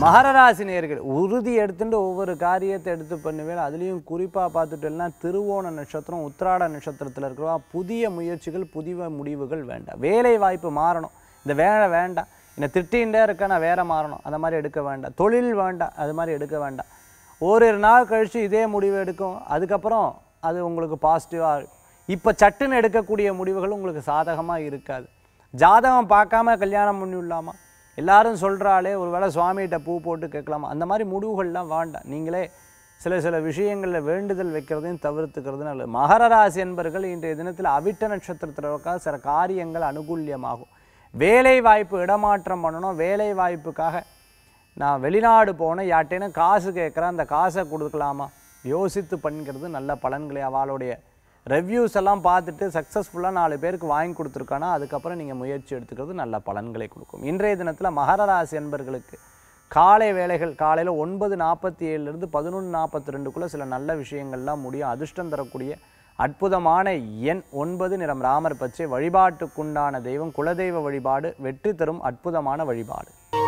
மகர ராசி நேர்கள் உறுதி எடுத்துட்டு ஒவ்வொரு காரியத்தை எடுத்து பண்ணுவேன் அதுலேயும் குறிப்பாக பார்த்துட்டோம்னா திருவோண நட்சத்திரம் உத்திராட நட்சத்திரத்தில் இருக்கிறவா புதிய முயற்சிகள் புதிய முடிவுகள் வேண்டாம் வேலை வாய்ப்பு மாறணும் இந்த வேலை வேண்டாம் என்னை திட்டிகிட்டே இருக்க நான் வேற மாறணும் அந்த மாதிரி எடுக்க வேண்டாம் தொழில் வேண்டாம் அது மாதிரி எடுக்க வேண்டாம் ஓரிரு நாள் கழித்து இதே முடிவு எடுக்கும் அதுக்கப்புறம் அது உங்களுக்கு பாசிட்டிவாக இப்போ சட்டுன்னு எடுக்கக்கூடிய முடிவுகள் உங்களுக்கு சாதகமாக இருக்காது ஜாதகம் பார்க்காம கல்யாணம் பண்ணி விடலாமா எல்லாரும் சொல்கிறாளே ஒரு வேளை சுவாமிகிட்ட பூ போட்டு கேட்கலாமா அந்த மாதிரி முடிவுகள்லாம் வேண்டாம் நீங்களே சில சில விஷயங்களில் வேண்டுதல் வைக்கிறதையும் தவிர்த்துக்கிறது நல்லது மகர ராசி என்பர்கள் இன்றைய தினத்தில் அவிட்ட நட்சத்திரத்தில் இருக்கா சில காரியங்கள் அனுகூல்யமாகும் வேலை வாய்ப்பு இடமாற்றம் பண்ணணும் வேலை வாய்ப்புக்காக நான் வெளிநாடு போனேன் யார்ட்டேனா காசு கேட்குறேன் அந்த காசை கொடுக்கலாமா யோசித்து பண்ணிக்கிறது நல்ல பலன்களை அவளுடைய ரிவ்யூஸ் எல்லாம் பார்த்துட்டு சக்ஸஸ்ஃபுல்லாக நாலு பேருக்கு வாங்கி கொடுத்துருக்கானா அதுக்கப்புறம் நீங்கள் முயற்சி எடுத்துக்கிறது நல்ல பலன்களை கொடுக்கும் இன்றைய தினத்தில் மகர ராசி என்பர்களுக்கு காலை வேலைகள் காலையில் ஒன்பது நாற்பத்தி ஏழுலேருந்து பதினொன்று நாற்பத்தி ரெண்டுக்குள்ளே சில நல்ல விஷயங்கள்லாம் முடியும் அதிர்ஷ்டம் தரக்கூடிய அற்புதமான எண் ஒன்பது நிறம் ராமர் பச்சை வழிபாட்டுக்குண்டான தெய்வம் குலதெய்வ வழிபாடு வெற்றி தரும் அற்புதமான வழிபாடு